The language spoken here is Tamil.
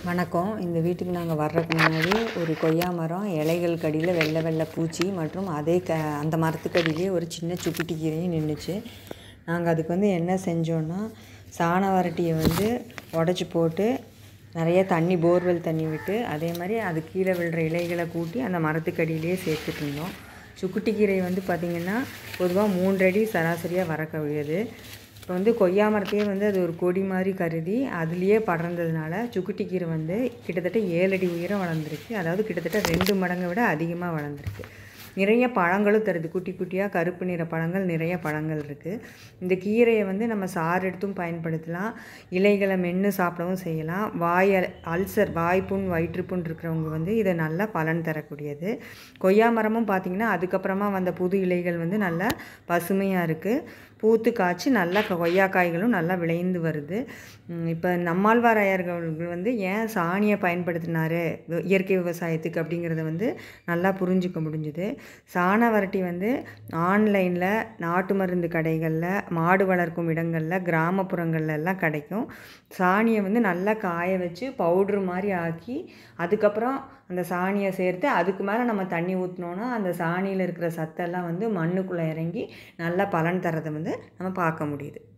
வணக்கம் இந்த வீட்டுக்கு நாங்கள் வர்றதுக்கு முன்னாடி ஒரு கொய்யா மரம் இலைகளுக்கு அடியில் வெள்ளை வெள்ளை பூச்சி மற்றும் அதே க அந்த மரத்துக்கு அடியிலே ஒரு சின்ன சுக்குட்டி கீரையும் நின்றுச்சு நாங்கள் அதுக்கு வந்து என்ன செஞ்சோன்னா சாண வரட்டியை வந்து உடச்சி போட்டு நிறைய தண்ணி போர்வெல் தண்ணி விட்டு அதே மாதிரி அது கீழே விழுற இலைகளை கூட்டி அந்த மரத்துக்கு அடியிலே சேர்த்துட்டு இருந்தோம் சுக்குட்டி கீரை வந்து பார்த்திங்கன்னா பொதுவாக மூன்று அடி சராசரியாக வரக்கூடியது இப்போ வந்து கொய்யா மரத்தையே வந்து அது ஒரு கொடி மாதிரி கருதி அதுலேயே படர்ந்ததுனால சுக்குட்டி கீரை வந்து கிட்டத்தட்ட ஏழு அடி உயரம் வளர்ந்துருக்கு அதாவது கிட்டத்தட்ட ரெண்டு மடங்கை விட அதிகமாக வளர்ந்துருக்கு நிறைய பழங்களும் தருது குட்டி குட்டியாக கருப்பு நிற பழங்கள் நிறைய பழங்கள் இருக்குது இந்த கீரையை வந்து நம்ம சாறு எடுத்தும் பயன்படுத்தலாம் இலைகளை மென்று சாப்பிடவும் செய்யலாம் வாய் அல் அல்சர் வாய்ப்புண் வயிற்றுப்புண் இருக்கிறவங்க வந்து இதை நல்லா பலன் தரக்கூடியது கொய்யா மரமும் பார்த்திங்கன்னா அதுக்கப்புறமா வந்த புது இலைகள் வந்து நல்லா பசுமையாக இருக்குது பூத்து காய்ச்சி நல்லா கொய்யாக்காய்களும் நல்லா விளைந்து வருது இப்போ நம்மாழ்வார் ஐயர்கள் வந்து ஏன் சாணியை பயன்படுத்தினாரு இயற்கை விவசாயத்துக்கு அப்படிங்கிறத வந்து நல்லா புரிஞ்சுக்க முடிஞ்சுது சாண வரட்டி வந்து ஆன்லைனில் நாட்டு மருந்து கடைகளில் மாடு வளர்க்கும் இடங்களில் கிராமப்புறங்கள்ல எல்லாம் கிடைக்கும் சாணியை வந்து நல்லா காய வச்சு பவுட்ரு மாதிரி ஆக்கி அதுக்கப்புறம் அந்த சாணியை சேர்த்து அதுக்கு மேலே நம்ம தண்ணி ஊற்றினோன்னா அந்த சாணியில் இருக்கிற சத்தெல்லாம் வந்து மண்ணுக்குள்ளே இறங்கி நல்லா பலன் தரதை வந்து நம்ம பார்க்க முடியுது